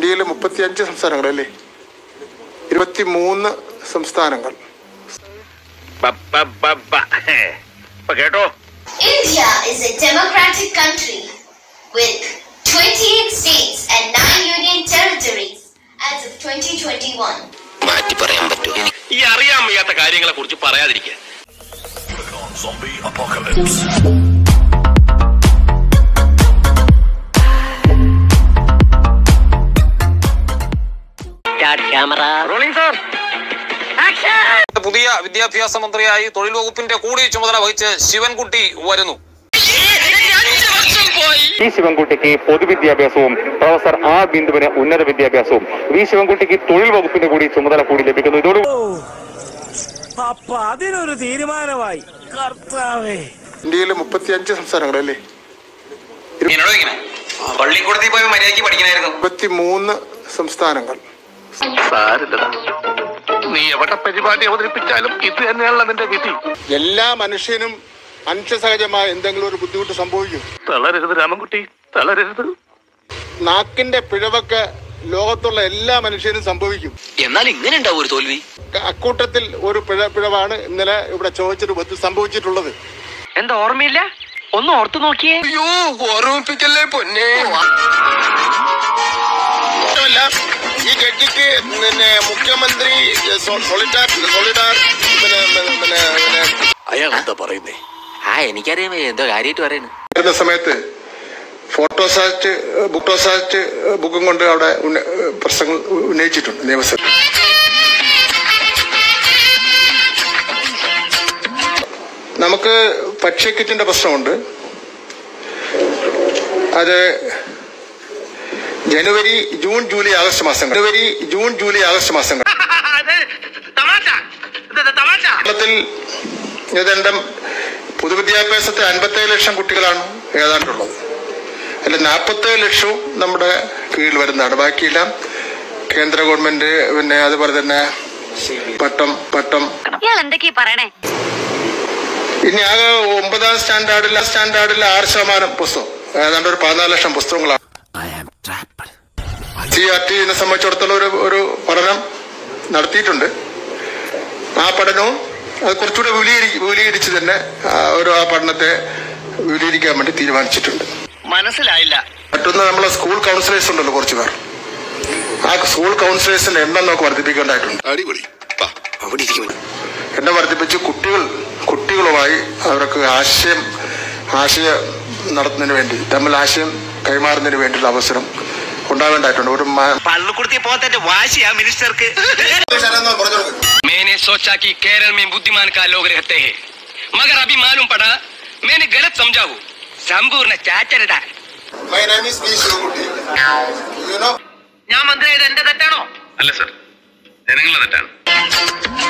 ഇന്ത്യയിലെ മുപ്പത്തിയഞ്ച് സംസ്ഥാനങ്ങൾ അല്ലേ ഇരുപത്തി മൂന്ന് സംസ്ഥാനങ്ങൾ ഇപ്പൊ കേട്ടോ India is a democratic country with 28 states and 9 union territories as of 2021. മാറ്റി പറയാൻ പറ്റുമോ എനിക്ക് ഈ അറിയാൻ വയ്യാത്ത കാര്യങ്ങളെ കുറിച്ച് പറയാതിരിക്കുക Zombie apocalypse. Camera rolling sir പുതിയ വിദ്യാഭ്യാസ മന്ത്രിയായി തൊഴിൽ വകുപ്പിന്റെ കൂടി ചുമതല വഹിച്ച് ശിവൻകുട്ടി വരുന്നു ടി ശിവൻകുട്ടിക്ക് പൊതുവിദ്യാഭ്യാസവും പ്രൊഫസർ ആർ ബിന്ദുവിന് ഉന്നത വിദ്യാഭ്യാസവും വി ശിവൻകുട്ടിക്ക് തൊഴിൽ വകുപ്പിന്റെ കൂടി ചുമതല കൂടി ലഭിക്കുന്നു ഇതോട് അപ്പൊ അതിനൊരു തീരുമാനമായി കർത്താവേ ഇന്ത്യയിലെ മുപ്പത്തിയഞ്ച് സംസ്ഥാനങ്ങൾ അല്ലേ എന്നോട് ഇങ്ങനെ പള്ളിക്കൂടത്തിൽ പോയി മര്യാദയ്ക്ക് പഠിക്കണായിരുന്നു ഇരുപത്തി മൂന്ന് സംസ്ഥാനങ്ങൾ സാരില്ലടാ നീ എവിടെ പരിപാടി അവതരിപ്പിച്ചാലും ഇത് തന്നെയാണല്ലോ നിന്റെ വിധി എല്ലാ മനുഷ്യനും മനുഷ്യസഹജമായ എന്തെങ്കിലും ഒരു ബുദ്ധിമുട്ട് സംഭവിക്കും തളരരുത് രാമൻകുട്ടി തളരരുത് നാക്കിന്റെ പിഴവൊക്കെ ലോകത്തുള്ള എല്ലാ മനുഷ്യനും സംഭവിക്കും എന്നാൽ ഇങ്ങനെ ഉണ്ടാവും ഒരു തോൽവി അക്കൂട്ടത്തിൽ ഒരു പിഴ പിഴവാണ് ഇന്നലെ ഇവിടെ ചോദിച്ചൊരു ബുദ്ധി സംഭവിച്ചിട്ടുള്ളത് എന്താ ഓർമ്മയില്ല ഒന്ന് ഓർത്തു നോക്കിയേ അയ്യോ ഓർമ്മിപ്പിക്കല്ലേ പൊന്നെ ഈ കെട്ടിക്ക് പിന്നെ മുഖ്യമന്ത്രി സോളിഡാർ സോളിഡാർ പിന്നെ പിന്നെ പിന്നെ അയാൾ എന്താ പറയുന്നേ ആ എനിക്കറിയാം എന്തോ കാര്യമായിട്ട് പറയുന്നു വരുന്ന സമയത്ത് ഫോട്ടോസാറ്റ് ബുക്ടോസാറ്റ് ബുക്കും കൊണ്ട് അവിടെ ഉന്ന- പ്രശ്നങ്ങൾ ഉന്നയിച്ചിട്ടുണ്ട് നിയമസഭ നമുക്ക് ഭക്ഷ്യക്കിറ്റിന്റെ പ്രശ്നമുണ്ട് അത് ജനുവരി ജൂൺ ജൂലൈ ആഗസ്റ്റ് മാസങ്ങൾ ജനുവരി ജൂൺ ജൂലൈ ആഗസ്റ്റ് മാസങ്ങൾ കേരളത്തിൽ ഏതാണ്ട് പൊതുവിദ്യാഭ്യാസത്തിൽ അൻപത്തേഴ് ലക്ഷം കുട്ടികളാണ് ഏതാണ്ടുള്ളത് അതിൽ നാൽപ്പത്തേഴ് ലക്ഷവും നമ്മുടെ കീഴിൽ വരുന്നതാണ് ബാക്കിയെല്ലാം കേന്ദ്ര ഗവൺമെന്റ് പിന്നെ അതുപോലെ തന്നെ പട്ടം പട്ടം ഇയാൾ എന്തൊക്കെയാ പറയണേ ഇനി ആകെ ഒമ്പതാം സ്റ്റാൻഡേർഡിൽ സ്റ്റാൻഡേർഡിൽ ആറ് ശതമാനം പുസ്തകം ഏതാണ്ട് ഒരു പതിനാല് ലക്ഷം പുസ്തകങ്ങളാണ് സി ആർ ടിനെ സംബന്ധിച്ചിടത്തോളം ഒരു ഒരു പഠനം നടത്തിയിട്ടുണ്ട് ആ പഠനവും അത് കുറച്ചുകൂടെ വിപുലീകരി വിപുലീകരിച്ച് തന്നെ ആ ഒരു ആ പഠനത്തെ വിപുലീകരിക്കാൻ വേണ്ടി തീരുമാനിച്ചിട്ടുണ്ട് മനസ്സിലായില്ല മറ്റൊന്ന് നമ്മളെ സ്കൂൾ കൗൺസിലേഴ്സ് ഉണ്ടല്ലോ കുറച്ച് പേർ ആ സ്കൂൾ കൗൺസിലേഴ്സിന്റെ എണ്ണം നമുക്ക് വർദ്ധിപ്പിക്കേണ്ടതായിട്ടുണ്ട് അടിപൊളി വാ, അവിടെ ഇരിക്കും എണ്ണം വർദ്ധിപ്പിച്ച് കുട്ടികൾ കുട്ടികളുമായി അവർക്ക് ആശയം ആശയം നടത്തുന്നതിന് വേണ്ടി തമ്മിൽ ആശയം കൈമാറുന്നതിന് വേണ്ടിയുള്ള അവസരം ഉണ്ടാവേണ്ടതായിട്ടുണ്ട് ഒരു മ- പള്ളിക്കുടുത്തി പോകത്തെ വാശിയാ മിനിസ്റ്റർക്ക് मैंने सोचा कि केरल में बुद्धिमान का लोग रहते हैं मगर अभी मालूम पड़ा मैंने गलत समझा हूँ संपूर्ण चाचरदा My name is V. Shivakutti. You know, ഞാൻ മന്ത്രി എന്റെ തെറ്റാണോ അല്ല സർ ജനങ്ങളുടെ തെറ്റാണ്